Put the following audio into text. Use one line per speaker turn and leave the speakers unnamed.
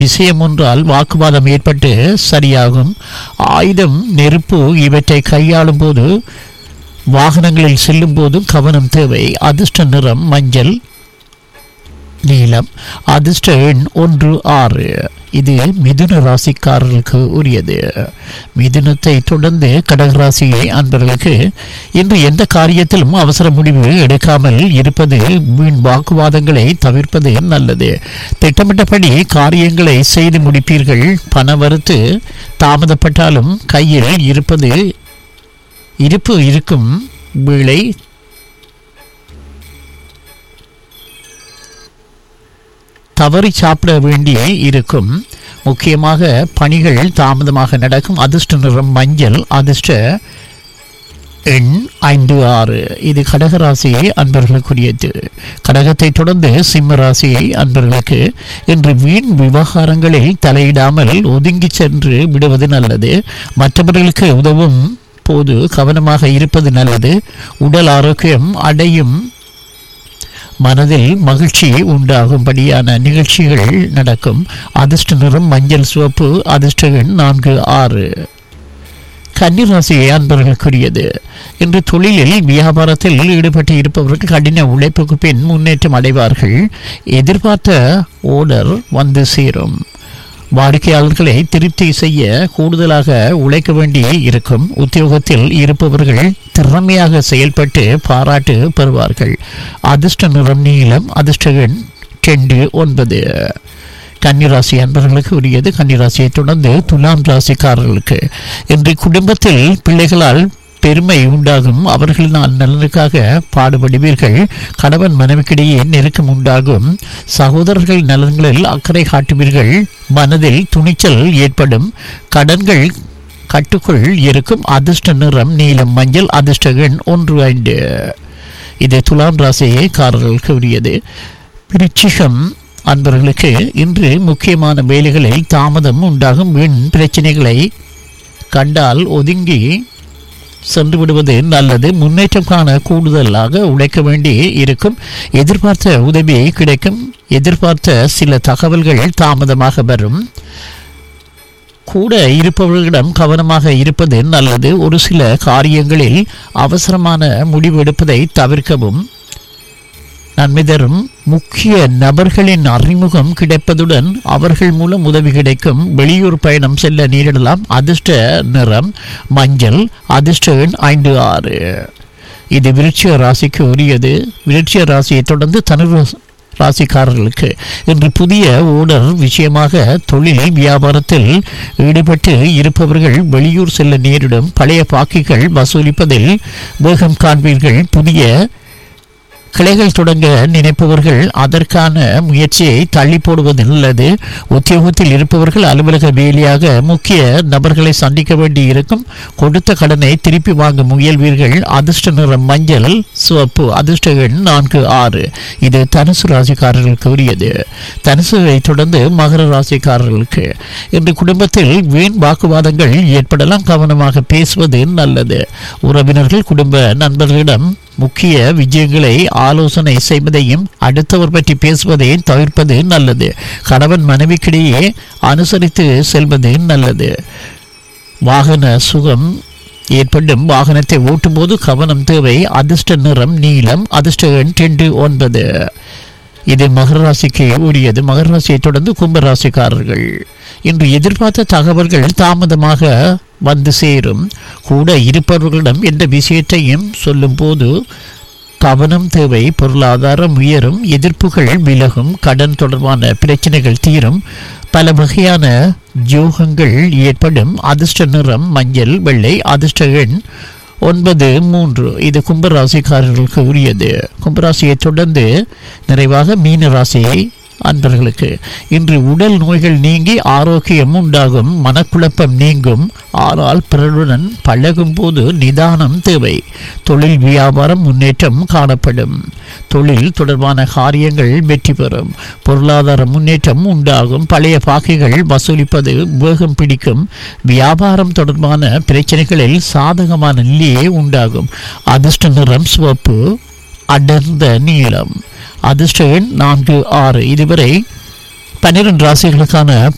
விஷயம் ஒன்றால் வாக்குவாதம் ஏற்பட்டு சரியாகும் ஆயுதம் நெருப்பு இவற்றை கையாளும் போது வாகனங்களில் செல்லும் போதும் கவனம் தேவை அதிர்ஷ்ட நிறம் மஞ்சள் நீலம் அதிர்ஷ்ட எண் ஒன்று ஆறு இது மிதுன ராசிக்காரர்களுக்கு உரியது மிதுனத்தை தொடர்ந்து கடகராசியை அன்பர்களுக்கு இன்று எந்த காரியத்திலும் அவசர முடிவு எடுக்காமல் இருப்பது வீண் வாக்குவாதங்களை தவிர்ப்பது நல்லது திட்டமிட்டபடி காரியங்களை செய்து முடிப்பீர்கள் பண வரத்து தாமதப்பட்டாலும் கையில் இருப்பது இருப்பு இருக்கும் வேளை தவறி சாப்பிட வேண்டிய இருக்கும் முக்கியமாக பணிகள் தாமதமாக நடக்கும் அதிர்ஷ்ட நிறம் மஞ்சள் அதிர்ஷ்ட எண் ஐந்து ஆறு இது கடகராசியை அன்பர்களுக்குரியது கடகத்தை தொடர்ந்து சிம்ம ராசியை அன்பர்களுக்கு இன்று வீண் விவகாரங்களில் தலையிடாமல் ஒதுங்கி சென்று விடுவது நல்லது மற்றவர்களுக்கு உதவும் போது கவனமாக இருப்பது நல்லது உடல் ஆரோக்கியம் அடையும் மனதில் மகிழ்ச்சி உண்டாகும்படியான நிகழ்ச்சிகள் நடக்கும் அதிர்ஷ்ட நிறம் மஞ்சள் சிவப்பு அதிர்ஷ்ட எண் நான்கு ஆறு கன்னிராசியை அன்பர்களுக்குரியது இன்று தொழிலில் வியாபாரத்தில் ஈடுபட்டு இருப்பவர்கள் கடின உழைப்புக்கு பின் முன்னேற்றம் அடைவார்கள் எதிர்பார்த்த ஓர்டர் வந்து சேரும் வாடிக்கையாளர்களை திருப்தி செய்ய கூடுதலாக உழைக்க வேண்டி இருக்கும் உத்தியோகத்தில் இருப்பவர்கள் திறமையாக செயல்பட்டு பாராட்டு பெறுவார்கள் அதிர்ஷ்ட நிறம் நீளம் அதிர்ஷ்ட எண் ரெண்டு ஒன்பது கன்னிராசி அன்பர்களுக்கு உரியது கன்னிராசியை தொடர்ந்து துலாம் ராசிக்காரர்களுக்கு இன்று குடும்பத்தில் பிள்ளைகளால் பெருமை உண்டாகும் அவர்கள் நலனுக்காக பாடுபடுவீர்கள் கணவன் மனைவிக்கிடையே நெருக்கம் உண்டாகும் சகோதரர்கள் நலன்களில் அக்கறை காட்டுவீர்கள் மனதில் துணிச்சல் ஏற்படும் கடன்கள் கட்டுக்குள் இருக்கும் அதிர்ஷ்ட நிறம் நீலம் மஞ்சள் அதிர்ஷ்ட எண் ஒன்று ஐந்து இது துலாம் ராசிக்காரர்களுக்கு உரியது விருச்சிகம் அன்பர்களுக்கு இன்று முக்கியமான வேலைகளில் தாமதம் உண்டாகும் வீண் பிரச்சனைகளை கண்டால் ஒதுங்கி சென்று விடுவது நல்லது முன்னேற்றம் காண கூடுதலாக உழைக்க வேண்டி இருக்கும் எதிர்பார்த்த உதவி கிடைக்கும் எதிர்பார்த்த சில தகவல்கள் தாமதமாக வரும் கூட இருப்பவர்களிடம் கவனமாக இருப்பது நல்லது ஒரு சில காரியங்களில் அவசரமான முடிவு எடுப்பதை தவிர்க்கவும் நன்மை தரும் முக்கிய நபர்களின் அறிமுகம் கிடைப்பதுடன் அவர்கள் மூலம் உதவி கிடைக்கும் வெளியூர் பயணம் செல்ல நேரிடலாம் அதிர்ஷ்ட நிறம் மஞ்சள் அதிர்ஷ்ட எண் ஐந்து ஆறு இது விருட்சிய ராசிக்கு உரியது விருட்சிய ராசியை தொடர்ந்து தனுர் ராசிக்காரர்களுக்கு இன்று புதிய ஓடர் விஷயமாக தொழில் வியாபாரத்தில் ஈடுபட்டு இருப்பவர்கள் வெளியூர் செல்ல நேரிடும் பழைய பாக்கிகள் வசூலிப்பதில் வேகம் காண்பீர்கள் புதிய கிளைகள் தொடங்க நினைப்பவர்கள் அதற்கான முயற்சியை தள்ளி போடுவது நல்லது உத்தியோகத்தில் இருப்பவர்கள் அலுவலக வேலையாக முக்கிய நபர்களை சந்திக்க வேண்டி இருக்கும் கொடுத்த கடனை திருப்பி வாங்க முயல்வீர்கள் அதிர்ஷ்ட நிறம் மஞ்சள் சிவப்பு அதிர்ஷ்ட எண் நான்கு ஆறு இது தனுசு ராசிக்காரர்களுக்கு உரியது தனுசுவை தொடர்ந்து மகர ராசிக்காரர்களுக்கு இன்று குடும்பத்தில் வீண் வாக்குவாதங்கள் ஏற்படலாம் கவனமாக பேசுவது நல்லது உறவினர்கள் குடும்ப நண்பர்களிடம் முக்கிய விஜயங்களை ஆலோசனை செய்வதையும் அடுத்தவர் பற்றி பேசுவதையும் தவிர்ப்பது நல்லது கணவன் மனைவிக்கிடையே அனுசரித்து செல்வது நல்லது வாகன சுகம் ஏற்படும் வாகனத்தை ஓட்டும்போது கவனம் தேவை அதிர்ஷ்ட நிறம் நீளம் அதிர்ஷ்ட எண் ரெண்டு ஒன்பது இது மகர ராசிக்கு உரியது மகர ராசியை தொடர்ந்து கும்பராசிக்காரர்கள் இன்று எதிர்பார்த்த தகவல்கள் தாமதமாக வந்து சேரும் கூட இருப்பவர்களிடம் எந்த விஷயத்தையும் சொல்லும்போது கவனம் தேவை பொருளாதாரம் உயரும் எதிர்ப்புகள் விலகும் கடன் தொடர்பான பிரச்சனைகள் தீரும் பல வகையான யோகங்கள் ஏற்படும் அதிர்ஷ்ட நிறம் மஞ்சள் வெள்ளை அதிர்ஷ்ட எண் ஒன்பது மூன்று இது கும்பராசிக்காரர்களுக்கு உரியது கும்பராசியை தொடர்ந்து நிறைவாக மீன ராசியை அன்பர்களுக்கு இன்று உடல் நோய்கள் நீங்கி ஆரோக்கியம் உண்டாகும் மனக்குழப்பம் நீங்கும் ஆனால் பிறருடன் பழகும் போது நிதானம் தேவை தொழில் வியாபாரம் முன்னேற்றம் காணப்படும் தொழில் தொடர்பான காரியங்கள் வெற்றி பெறும் பொருளாதார முன்னேற்றம் உண்டாகும் பழைய பாக்கைகள் வசூலிப்பது வேகம் பிடிக்கும் வியாபாரம் தொடர்பான பிரச்சனைகளில் சாதகமான நிலையே உண்டாகும் அதிர்ஷ்ட நிறம் சிவப்பு அடர்ந்த நீளம் அதிர்ஷ்ட எண் நான்கு ஆறு இதுவரை பன்னிரண்டு ராசிகளுக்கான